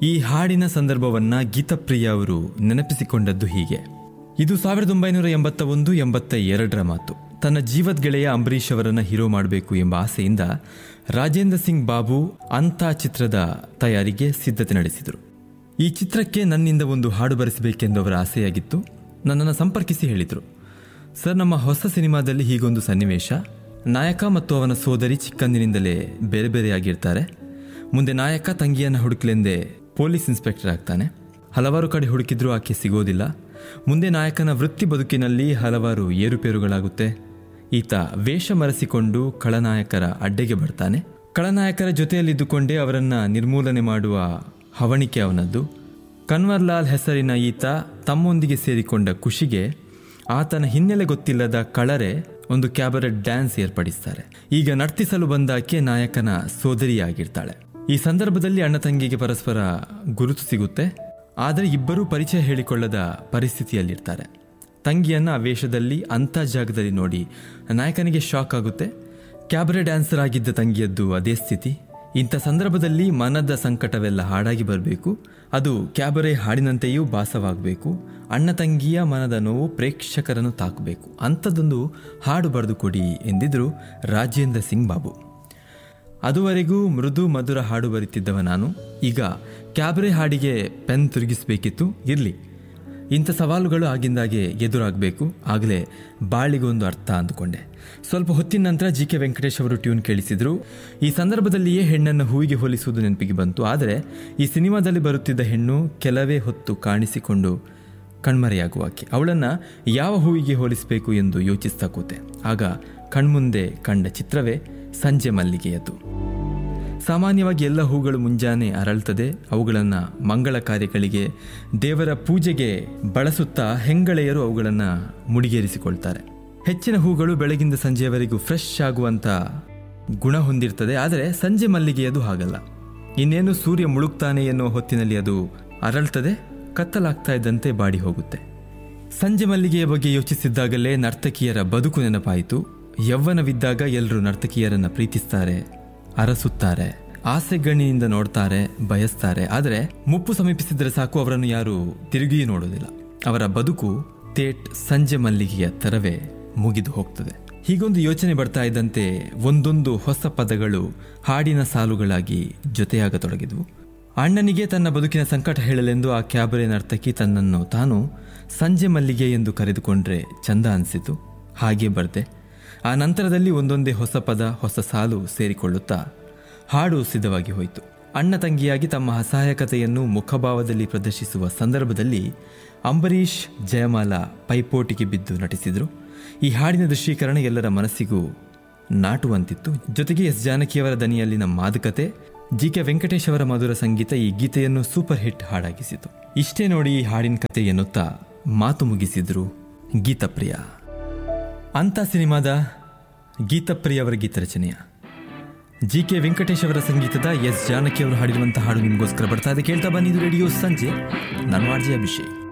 ಈ ಹಾಡಿನ ಸಂದರ್ಭವನ್ನ ಗೀತಪ್ರಿಯ ಅವರು ನೆನಪಿಸಿಕೊಂಡದ್ದು ಹೀಗೆ ಇದು ಸಾವಿರದ ಒಂಬೈನೂರ ಎಂಬತ್ತ ಒಂದು ಎಂಬತ್ತ ಎರಡರ ಮಾತು ತನ್ನ ಜೀವದ್ಗೆಳೆಯ ಅಂಬರೀಷ್ ಅವರನ್ನ ಹೀರೋ ಮಾಡಬೇಕು ಎಂಬ ಆಸೆಯಿಂದ ರಾಜೇಂದ್ರ ಸಿಂಗ್ ಬಾಬು ಅಂಥ ಚಿತ್ರದ ತಯಾರಿಗೆ ಸಿದ್ಧತೆ ನಡೆಸಿದರು ಈ ಚಿತ್ರಕ್ಕೆ ನನ್ನಿಂದ ಒಂದು ಹಾಡು ಬರೆಸಬೇಕೆಂದು ಅವರ ಆಸೆಯಾಗಿತ್ತು ನನ್ನನ್ನು ಸಂಪರ್ಕಿಸಿ ಹೇಳಿದರು ಸರ್ ನಮ್ಮ ಹೊಸ ಸಿನಿಮಾದಲ್ಲಿ ಹೀಗೊಂದು ಸನ್ನಿವೇಶ ನಾಯಕ ಮತ್ತು ಅವನ ಸೋದರಿ ಚಿಕ್ಕಂದಿನಿಂದಲೇ ಬೇರೆ ಬೇರೆಯಾಗಿರ್ತಾರೆ ಮುಂದೆ ನಾಯಕ ತಂಗಿಯನ್ನು ಹುಡುಕ್ಲೆಂದೇ ಪೊಲೀಸ್ ಇನ್ಸ್ಪೆಕ್ಟರ್ ಆಗ್ತಾನೆ ಹಲವಾರು ಕಡೆ ಹುಡುಕಿದ್ರೂ ಆಕೆ ಸಿಗೋದಿಲ್ಲ ಮುಂದೆ ನಾಯಕನ ವೃತ್ತಿ ಬದುಕಿನಲ್ಲಿ ಹಲವಾರು ಏರುಪೇರುಗಳಾಗುತ್ತೆ ಈತ ವೇಷ ಮರೆಸಿಕೊಂಡು ಖಳನಾಯಕರ ಅಡ್ಡೆಗೆ ಬರ್ತಾನೆ ಖಳನಾಯಕರ ಜೊತೆಯಲ್ಲಿದ್ದುಕೊಂಡೇ ಅವರನ್ನ ನಿರ್ಮೂಲನೆ ಮಾಡುವ ಹವಣಿಕೆ ಅವನದ್ದು ಕನ್ವರ್ಲಾಲ್ ಹೆಸರಿನ ಈತ ತಮ್ಮೊಂದಿಗೆ ಸೇರಿಕೊಂಡ ಖುಷಿಗೆ ಆತನ ಹಿನ್ನೆಲೆ ಗೊತ್ತಿಲ್ಲದ ಕಳರೆ ಒಂದು ಕ್ಯಾಬರೆಟ್ ಡ್ಯಾನ್ಸ್ ಏರ್ಪಡಿಸ್ತಾರೆ ಈಗ ನರ್ತಿಸಲು ಬಂದಾಕೆ ನಾಯಕನ ಸೋದರಿಯಾಗಿರ್ತಾಳೆ ಈ ಸಂದರ್ಭದಲ್ಲಿ ಅಣ್ಣ ತಂಗಿಗೆ ಪರಸ್ಪರ ಗುರುತು ಸಿಗುತ್ತೆ ಆದರೆ ಇಬ್ಬರೂ ಪರಿಚಯ ಹೇಳಿಕೊಳ್ಳದ ಪರಿಸ್ಥಿತಿಯಲ್ಲಿರ್ತಾರೆ ತಂಗಿಯನ್ನ ಆ ವೇಷದಲ್ಲಿ ಅಂಥ ಜಾಗದಲ್ಲಿ ನೋಡಿ ನಾಯಕನಿಗೆ ಶಾಕ್ ಆಗುತ್ತೆ ಕ್ಯಾಬರೆ ಡ್ಯಾನ್ಸರ್ ಆಗಿದ್ದ ತಂಗಿಯದ್ದು ಅದೇ ಸ್ಥಿತಿ ಇಂಥ ಸಂದರ್ಭದಲ್ಲಿ ಮನದ ಸಂಕಟವೆಲ್ಲ ಹಾಡಾಗಿ ಬರಬೇಕು ಅದು ಕ್ಯಾಬರೆ ಹಾಡಿನಂತೆಯೂ ಭಾಸವಾಗಬೇಕು ಅಣ್ಣ ತಂಗಿಯ ಮನದ ನೋವು ಪ್ರೇಕ್ಷಕರನ್ನು ತಾಕಬೇಕು ಅಂಥದ್ದೊಂದು ಹಾಡು ಬರೆದು ಕೊಡಿ ಎಂದಿದ್ರು ರಾಜೇಂದ್ರ ಸಿಂಗ್ ಬಾಬು ಅದುವರೆಗೂ ಮೃದು ಮಧುರ ಹಾಡು ಬರೀತಿದ್ದವ ನಾನು ಈಗ ಕ್ಯಾಬ್ರೆ ಹಾಡಿಗೆ ಪೆನ್ ತಿರುಗಿಸಬೇಕಿತ್ತು ಇರಲಿ ಇಂಥ ಸವಾಲುಗಳು ಆಗಿಂದಾಗೆ ಎದುರಾಗಬೇಕು ಆಗಲೇ ಬಾಳಿಗೊಂದು ಅರ್ಥ ಅಂದುಕೊಂಡೆ ಸ್ವಲ್ಪ ಹೊತ್ತಿನ ನಂತರ ಜಿ ಕೆ ವೆಂಕಟೇಶ್ ಅವರು ಟ್ಯೂನ್ ಕೇಳಿಸಿದ್ರು ಈ ಸಂದರ್ಭದಲ್ಲಿಯೇ ಹೆಣ್ಣನ್ನು ಹೂವಿಗೆ ಹೋಲಿಸುವುದು ನೆನಪಿಗೆ ಬಂತು ಆದರೆ ಈ ಸಿನಿಮಾದಲ್ಲಿ ಬರುತ್ತಿದ್ದ ಹೆಣ್ಣು ಕೆಲವೇ ಹೊತ್ತು ಕಾಣಿಸಿಕೊಂಡು ಕಣ್ಮರೆಯಾಗುವಾಕೆ ಅವಳನ್ನು ಯಾವ ಹೂವಿಗೆ ಹೋಲಿಸಬೇಕು ಎಂದು ಯೋಚಿಸ್ತಾ ಕೂತೆ ಆಗ ಕಣ್ಮುಂದೆ ಕಂಡ ಚಿತ್ರವೇ ಸಂಜೆ ಮಲ್ಲಿಗೆಯದು ಸಾಮಾನ್ಯವಾಗಿ ಎಲ್ಲ ಹೂಗಳು ಮುಂಜಾನೆ ಅರಳ್ತದೆ ಅವುಗಳನ್ನು ಮಂಗಳ ಕಾರ್ಯಗಳಿಗೆ ದೇವರ ಪೂಜೆಗೆ ಬಳಸುತ್ತಾ ಹೆಂಗಳೆಯರು ಅವುಗಳನ್ನು ಮುಡಿಗೇರಿಸಿಕೊಳ್ತಾರೆ ಹೆಚ್ಚಿನ ಹೂಗಳು ಬೆಳಗಿಂದ ಸಂಜೆಯವರೆಗೂ ಫ್ರೆಶ್ ಆಗುವಂಥ ಗುಣ ಹೊಂದಿರ್ತದೆ ಆದರೆ ಸಂಜೆ ಮಲ್ಲಿಗೆಯದು ಹಾಗಲ್ಲ ಇನ್ನೇನು ಸೂರ್ಯ ಮುಳುಗ್ತಾನೆ ಎನ್ನುವ ಹೊತ್ತಿನಲ್ಲಿ ಅದು ಅರಳ್ತದೆ ಕತ್ತಲಾಗ್ತಾ ಇದ್ದಂತೆ ಬಾಡಿ ಹೋಗುತ್ತೆ ಸಂಜೆ ಮಲ್ಲಿಗೆಯ ಬಗ್ಗೆ ಯೋಚಿಸಿದ್ದಾಗಲೇ ನರ್ತಕಿಯರ ಬದುಕು ನೆನಪಾಯಿತು ಯೌವನವಿದ್ದಾಗ ಎಲ್ಲರೂ ನರ್ತಕಿಯರನ್ನ ಪ್ರೀತಿಸ್ತಾರೆ ಅರಸುತ್ತಾರೆ ಆಸೆಗಣ್ಣಿನಿಂದ ನೋಡ್ತಾರೆ ಬಯಸ್ತಾರೆ ಆದರೆ ಮುಪ್ಪು ಸಮೀಪಿಸಿದ್ರೆ ಸಾಕು ಅವರನ್ನು ಯಾರು ತಿರುಗಿಯೂ ನೋಡೋದಿಲ್ಲ ಅವರ ಬದುಕು ತೇಟ್ ಸಂಜೆ ಮಲ್ಲಿಗೆಯ ತರವೇ ಮುಗಿದು ಹೋಗ್ತದೆ ಹೀಗೊಂದು ಯೋಚನೆ ಬರ್ತಾ ಇದ್ದಂತೆ ಒಂದೊಂದು ಹೊಸ ಪದಗಳು ಹಾಡಿನ ಸಾಲುಗಳಾಗಿ ಜೊತೆಯಾಗತೊಡಗಿದ್ವು ಅಣ್ಣನಿಗೆ ತನ್ನ ಬದುಕಿನ ಸಂಕಟ ಹೇಳಲೆಂದು ಆ ಕ್ಯಾಬರೆ ನರ್ತಕಿ ತನ್ನನ್ನು ತಾನು ಸಂಜೆ ಮಲ್ಲಿಗೆ ಎಂದು ಕರೆದುಕೊಂಡ್ರೆ ಚಂದ ಅನಿಸಿತು ಹಾಗೆ ಬರ್ದೆ ಆ ನಂತರದಲ್ಲಿ ಒಂದೊಂದೇ ಹೊಸ ಪದ ಹೊಸ ಸಾಲು ಸೇರಿಕೊಳ್ಳುತ್ತಾ ಹಾಡು ಸಿದ್ಧವಾಗಿ ಹೋಯಿತು ಅಣ್ಣ ತಂಗಿಯಾಗಿ ತಮ್ಮ ಅಸಹಾಯಕತೆಯನ್ನು ಮುಖಭಾವದಲ್ಲಿ ಪ್ರದರ್ಶಿಸುವ ಸಂದರ್ಭದಲ್ಲಿ ಅಂಬರೀಷ್ ಜಯಮಾಲ ಪೈಪೋಟಿಗೆ ಬಿದ್ದು ನಟಿಸಿದರು ಈ ಹಾಡಿನ ದೃಶ್ಯೀಕರಣ ಎಲ್ಲರ ಮನಸ್ಸಿಗೂ ನಾಟುವಂತಿತ್ತು ಜೊತೆಗೆ ಎಸ್ ಜಾನಕಿಯವರ ದನಿಯಲ್ಲಿನ ಮಾತುಕತೆ ಜಿ ಕೆ ವೆಂಕಟೇಶ್ ಅವರ ಮಧುರ ಸಂಗೀತ ಈ ಗೀತೆಯನ್ನು ಸೂಪರ್ ಹಿಟ್ ಹಾಡಾಗಿಸಿತು ಇಷ್ಟೇ ನೋಡಿ ಈ ಹಾಡಿನ ಕತೆ ಎನ್ನುತ್ತಾ ಮಾತು ಮುಗಿಸಿದ್ರು ಗೀತಪ್ರಿಯ ಅಂತ ಸಿನಿಮಾದ ಗೀತಪ್ರಿಯ ಅವರ ಗೀತರಚನೆಯ ಜಿ ಕೆ ವೆಂಕಟೇಶ್ ಅವರ ಸಂಗೀತದ ಎಸ್ ಜಾನಕಿ ಅವರು ಹಾಡಿರುವಂತಹ ಹಾಡು ನಿಮಗೋಸ್ಕರ ಬರ್ತಾ ಇದೆ ಕೇಳ್ತಾ ಬನ್ನಿದ್ದು ರೇಡಿಯೋ ಸಂಜೆ ನಾನು ಆರ್ಜಿ ಅಭಿಷೇಕ್